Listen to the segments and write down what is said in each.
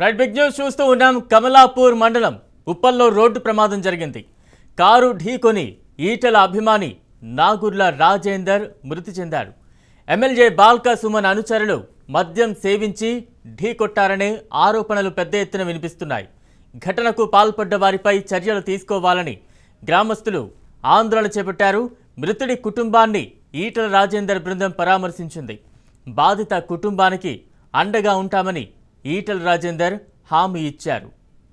Right big news చూస్తూ ఉన్నాం కమలాపూర్ మండలం ఉప్పల్లో రోడ్డు ప్రమాదం జరిగింది కారు ఢీకొని ఈటల అభిమాని నాగుర్ల రాజేందర్ మృతి చెందారు ఎమ్మెల్యే బాల్కా సుమన్ అనుచరులు మద్యం సేవించి ఢీకొట్టారనే ఆరోపణలు పెద్ద ఎత్తున వినిపిస్తున్నాయి ఘటనకు పాల్పడ్డ వారిపై చర్యలు తీసుకోవాలని గ్రామస్తులు ఆందోళన చేపట్టారు మృతుడి కుటుంబాన్ని ఈటల రాజేందర్ బృందం పరామర్శించింది బాధిత కుటుంబానికి అండగా ఉంటామని ఈటల రాజేందర్ హామీ ఇచ్చారు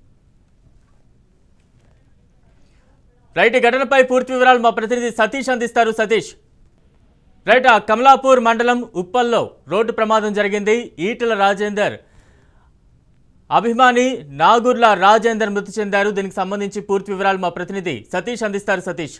రైట్ ఈ ఘటనపై పూర్తి వివరాలు మా ప్రతినిధి సతీష్ అందిస్తారు సతీష్ రైట్ ఆ కమలాపూర్ మండలం ఉప్పల్లో రోడ్డు ప్రమాదం జరిగింది ఈటల రాజేందర్ అభిమాని నాగుర్ల రాజేందర్ మృతి చెందారు దీనికి సంబంధించి పూర్తి వివరాలు మా ప్రతినిధి సతీష్ అందిస్తారు సతీష్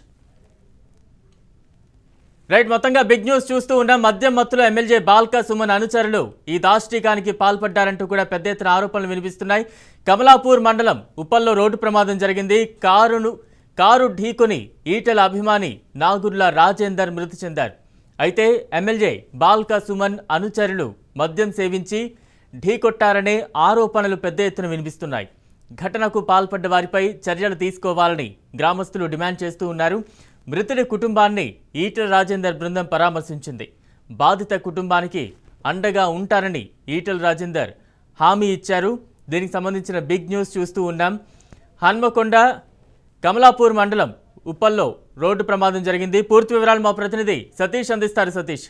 రైట్ మొత్తంగా బిగ్ న్యూస్ చూస్తూ ఉన్న మద్యం మత్తులో ఎమ్మెల్యే బాల్కా సుమన్ అనుచరులు ఈ దాష్టీకానికి పాల్పడ్డారంటూ కూడా పెద్ద ఎత్తున ఆరోపణలు వినిపిస్తున్నాయి కమలాపూర్ మండలం ఉప్పల్లో రోడ్డు ప్రమాదం జరిగింది కారును కారు ఢీకొని ఈటల అభిమాని నాగుర్ల రాజేందర్ మృతి చెందారు అయితే ఎమ్మెల్యే బాల్కా సుమన్ అనుచరులు మద్యం సేవించి ఢీకొట్టారనే ఆరోపణలు పెద్ద ఎత్తున వినిపిస్తున్నాయి ఘటనకు పాల్పడ్డ వారిపై చర్యలు తీసుకోవాలని గ్రామస్తులు డిమాండ్ చేస్తూ ఉన్నారు మృతుడి కుటుంబాన్ని ఈటల రాజేందర్ బృందం పరామర్శించింది బాధిత కుటుంబానికి అండగా ఉంటారని ఈటల రాజేందర్ హామీ ఇచ్చారు దీనికి సంబంధించిన బిగ్ న్యూస్ చూస్తూ ఉన్నాం హన్మకొండ కమలాపూర్ మండలం ఉప్పల్లో రోడ్డు ప్రమాదం జరిగింది పూర్తి వివరాలు మా ప్రతినిధి సతీష్ అందిస్తారు సతీష్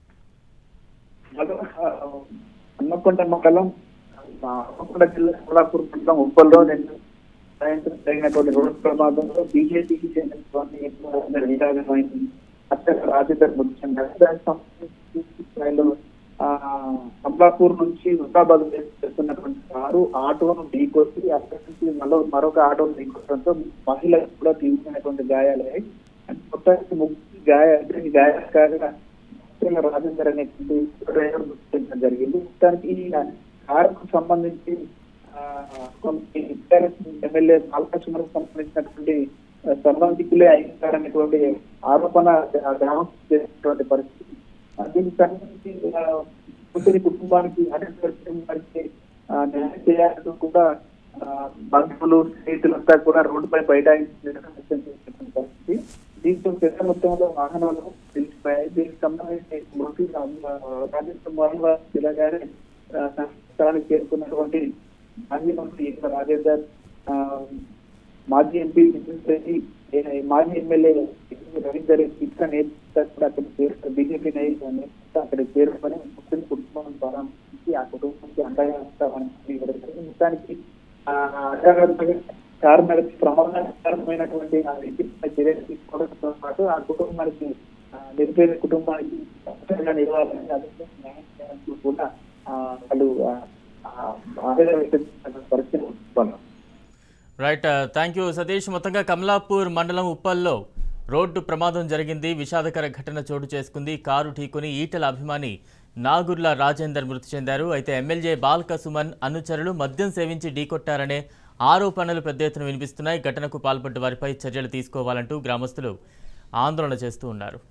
హన్మకొండ మండలం ఆ, హన్మకొండ జిల్లా కొల్లాపూర్ మండలం ఉప్పల్లో నిన్న సాయంత్రం జరిగినటువంటి రోడ్డు ప్రమాదంలో బీజేపీకి చెందినటువంటి ఎక్కువ వీరాగమైంది అత్యంత రాజేందర్ మృతి చెందారు దానికి సంబంధించి పూర్తి స్థాయిలో ఆ, కమలాపూర్ నుంచి హుజాబాద్ వెళ్తున్నటువంటి కారు ఆటోను ఢీకొట్టి అక్కడి నుంచి మరో మరొక ఆటోను ఢీకొట్టడంతో మహిళలకు కూడా తీవ్రమైనటువంటి గాయాలయ్యాయి అంటే మొత్తానికి ముగ్గురు గాయ ఇద్దరికి గాయాలు కాగా ముఖ్యంగా రాజేందర్ అనేటువంటి డ్రైవర్ మృతి చెందడం జరిగింది మొత్తానికి ఈ కారుకు సంబంధించి ఆ, కొన్ని టీఆర్ఎస్ ఎమ్మెల్యే బాలకృష్ణకు సంబంధించినటువంటి ఆ, సంబంధికులే అయ్యారనేటువంటి ఆరోపణ ఆ గ్రామం చేసినటువంటి పరిస్థితి ఆ, దీనికి సంబంధించి ఆ, మృతుడి కుటుంబానికి అనంతరం కుటుంబానికి ఆ, న్యాయం చేయాలంటూ కూడా ఆ, బంధువులు స్నేహితులంతా కూడా రోడ్డుపై బైఠాయించినటువంటి పరిస్థితి దీంతో పెద్ద మొత్తంలో వాహనాలు నిలిచిపోయాయి దీనికి సంబంధించి మృతి రాజేంద్ర మోహన్ పిల్లగానే స్థలానికి చేరుకున్నటువంటి మాజీ మంత్రి ఈటల రాజేందర్ ఆ, మాజీ ఎంపీ నితిన్ రెడ్డి ఏ- మాజీ ఎమ్మెల్యే రవీందర్ ఇతర నేతలు కూడా అక్కడ చేరు బీజేపీ నేతలు అక్కడ చేరుకొని ముస్లిం కుటుంబం ప్రారంభించి ఆ కుటుంబానికి అండగా ఉంటామని ఇవ్వడం జరిగింది. మొత్తానికి ఆ అడ్డగడ్డగా కారు నడిపి ప్రమాదకరమైనటువంటి ఆ వ్యక్తిపై చర్యలు తీసుకోవడంతో పాటు ఆ కుటుంబానికి ఆ, నిరుపేద కుటుంబానికి రక్షణగా నిలవాలని అదే న్యాయం చేయాలని కూడా ఆ, వాళ్ళు ఆ, ఆ, ఆవేదన వ్యక్తం చేసిన పరిస్థితి ఉంది. రైట్ థ్యాంక్ యూ సతీష్ మొత్తంగా కమలాపూర్ మండలం ఉప్పల్లో రోడ్డు ప్రమాదం జరిగింది విషాదకర ఘటన చోటు చేసుకుంది కారు ఢీకొని ఈటల అభిమాని నాగుర్ల రాజేందర్ మృతి చెందారు అయితే ఎమ్మెల్యే బాల్క సుమన్ అనుచరులు మద్యం సేవించి ఢీకొట్టారనే ఆరోపణలు పెద్ద ఎత్తున వినిపిస్తున్నాయి ఘటనకు పాల్పడ్డ వారిపై చర్యలు తీసుకోవాలంటూ గ్రామస్తులు ఆందోళన చేస్తూ ఉన్నారు